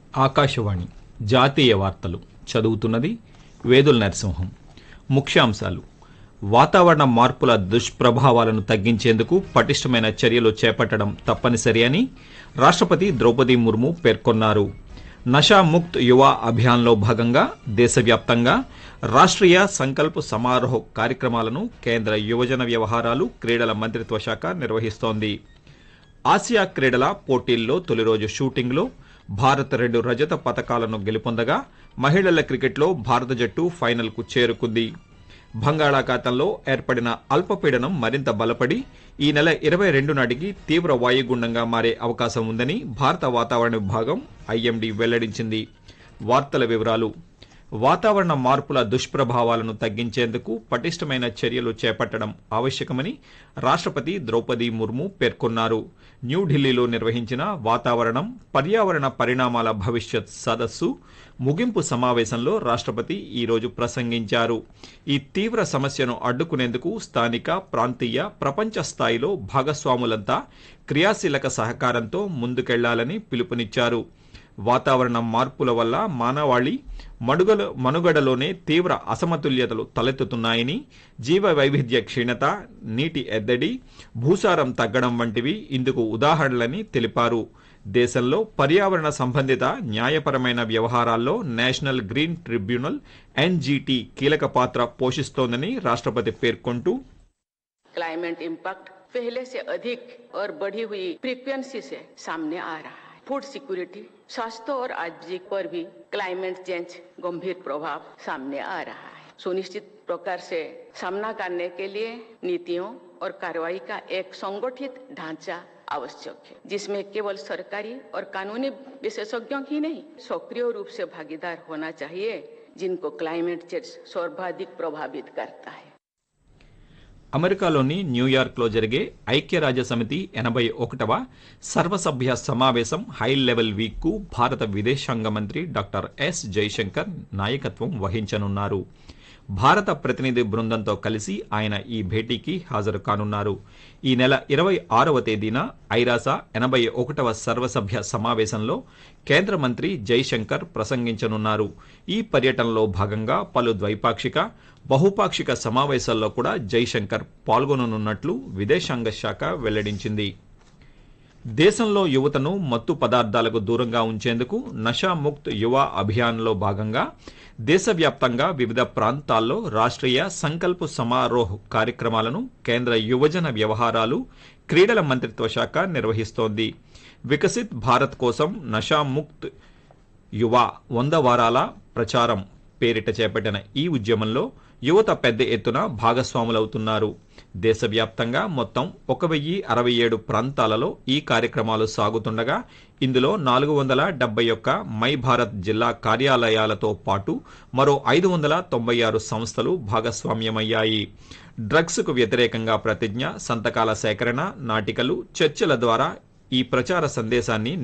ఆకాశవాణి జాతీయ వార్తలు చదువుతున్నది వేదుల నరసింహం ముఖ్యాంశాలు వాతావరణ మార్పుల దుష్ప్రభావాలను తగ్గించేందుకు పటిష్టమైన చర్యలు చేపట్టడం తప్పనిసరి అని రాష్ట్రపతి ద్రౌపది ముర్ము పేర్కొన్నారు నషా ముక్త్ యువ అభియాన్లో భాగంగా దేశవ్యాప్తంగా రాష్ట్రీయ సంకల్ప్ సమారోహ్ కార్యక్రమాలను కేంద్ర యువజన వ్యవహారాలు క్రీడల మంత్రిత్వ శాఖ నిర్వహిస్తోంది ఆసియా క్రీడల పోటీల్లో తొలి రోజు షూటింగ్లో భారత్ రెండు రజత పతకాలను గెలుపొందగా మహిళల క్రికెట్లో భారత జట్టు ఫైనల్కు చేరుకుంది బంగాళాఖాతంలో ఏర్పడిన అల్పపీడనం మరింత బలపడి ఈ నెల ఇరవై రెండు నాటికి తీవ్ర వాయుగుండంగా మారే అవకాశం ఉందని భారత వాతావరణ విభాగం ఐఎండీ వెల్లడించింది వార్తల వివరాలు వాతావరణ మార్పుల దుష్ప్రభావాలను తగ్గించేందుకు పటిష్టమైన చర్యలు చేపట్టడం ఆవశ్యకమని రాష్ట్రపతి ద్రౌపది ముర్ము పేర్కొన్నారు న్యూఢిల్లీలో నిర్వహించిన వాతావరణం పర్యావరణ పరిణామాల భవిష్యత్ సదస్సు ముగింపు సమావేశంలో రాష్ట్రపతి ఈరోజు ప్రసంగించారు ఈ తీవ్ర సమస్యను అడ్డుకునేందుకు స్థానిక ప్రాంతీయ ప్రపంచ స్థాయిలో భాగస్వాములంతా క్రియాశీలక సహకారంతో ముందుకెళ్లాలని పిలుపునిచ్చారు వాతావరణ మార్పుల వల్ల మానవాళి మడుగల మనుగడలోనే తీవ్ర అసమతుల్యతలు తలెత్తుతున్నాయని జీవ వైవిధ్య క్షీణత నీటి ఎద్దడి భూసారం తగ్గడం వంటివి ఇందుకు ఉదాహరణలని తెలిపారు దేశంలో పర్యావరణ సంబంధిత న్యాయపరమైన వ్యవహారాల్లో నేషనల్ గ్రీన్ ట్రిబ్యునల్ ఎన్జీటీ కీలక పాత్ర పోషిస్తోందని రాష్ట్రపతి పేర్కొంటూ क्लाइमेट इम्पैक्ट पहले से अधिक और बढ़ी हुई फ्रीक्वेंसी से सामने आ रहा है फूड सिक्योरिटी स्वास्थ्य और आजीविक पर भी क्लाइमेट चेंज गंभीर प्रभाव सामने आ रहा है सुनिश्चित प्रकार से सामना करने के लिए नीतियों और कार्रवाई का एक संगठित ढांचा आवश्यक है जिसमें केवल सरकारी और कानूनी विशेषज्ञों ही नहीं सक्रिय रूप से भागीदार होना चाहिए जिनको क्लाइमेट चेंज सर्वाधिक प्रभावित करता है అమెరికాలోని న్యూయార్క్లో జరిగే ఐక్యరాజ్య సమితి ఎనభై ఒకటవ సర్వసభ్య సమావేశం హై లెవెల్ వీక్కు భారత విదేశాంగ మంత్రి డాక్టర్ ఎస్ జైశంకర్ నాయకత్వం వహించనున్నారు భారత ప్రతినిధి బృందంతో కలిసి ఆయన ఈ భేటీకి హాజరు కానున్నారు ఈ నెల ఇరవై ఆరవ తేదీన ఐరాస ఎనభై ఒకటవ సర్వసభ్య సమావేశంలో కేంద్ర మంత్రి జైశంకర్ ప్రసంగించనున్నారు ఈ పర్యటనలో భాగంగా పలు ద్వైపాక్షిక బహుపాక్షిక సమావేశాల్లో కూడా జైశంకర్ పాల్గొననున్నట్లు విదేశాంగ శాఖ వెల్లడించింది దేశంలో యువతను మత్తు పదార్థాలకు దూరంగా ఉంచేందుకు నషాముక్త్ యువ అభియాన్లో భాగంగా దేశవ్యాప్తంగా వివిధ ప్రాంతాల్లో రాష్ట్రీయ సంకల్ప్ సమారోహ్ కార్యక్రమాలను కేంద్ర యువజన వ్యవహారాలు క్రీడల మంత్రిత్వ శాఖ నిర్వహిస్తోంది వికసిత్ భారత్ కోసం నషాముక్త్ యువ వంద వారాల ప్రచారం పేరిట చేపట్టిన ఈ ఉద్యమంలో యువత పెద్ద ఎత్తున భాగస్వాములవుతున్నారు దేశవ్యాప్తంగా మొత్తం ఒక వెయ్యి అరవై ఏడు ప్రాంతాలలో ఈ కార్యక్రమాలు సాగుతుండగా ఇందులో నాలుగు వందల డెబ్బై ఒక్క మై భారత్ జిల్లా కార్యాలయాలతో పాటు మరో ఐదు వందల తొంభై ఆరు సంస్థలు భాగస్వామ్యమయ్యాయి డ్రగ్స్కు వ్యతిరేకంగా ప్రతిజ్ఞ సంతకాల సేకరణ నాటికలు చర్చల ద్వారా ఈ ప్రచార సందేశాన్ని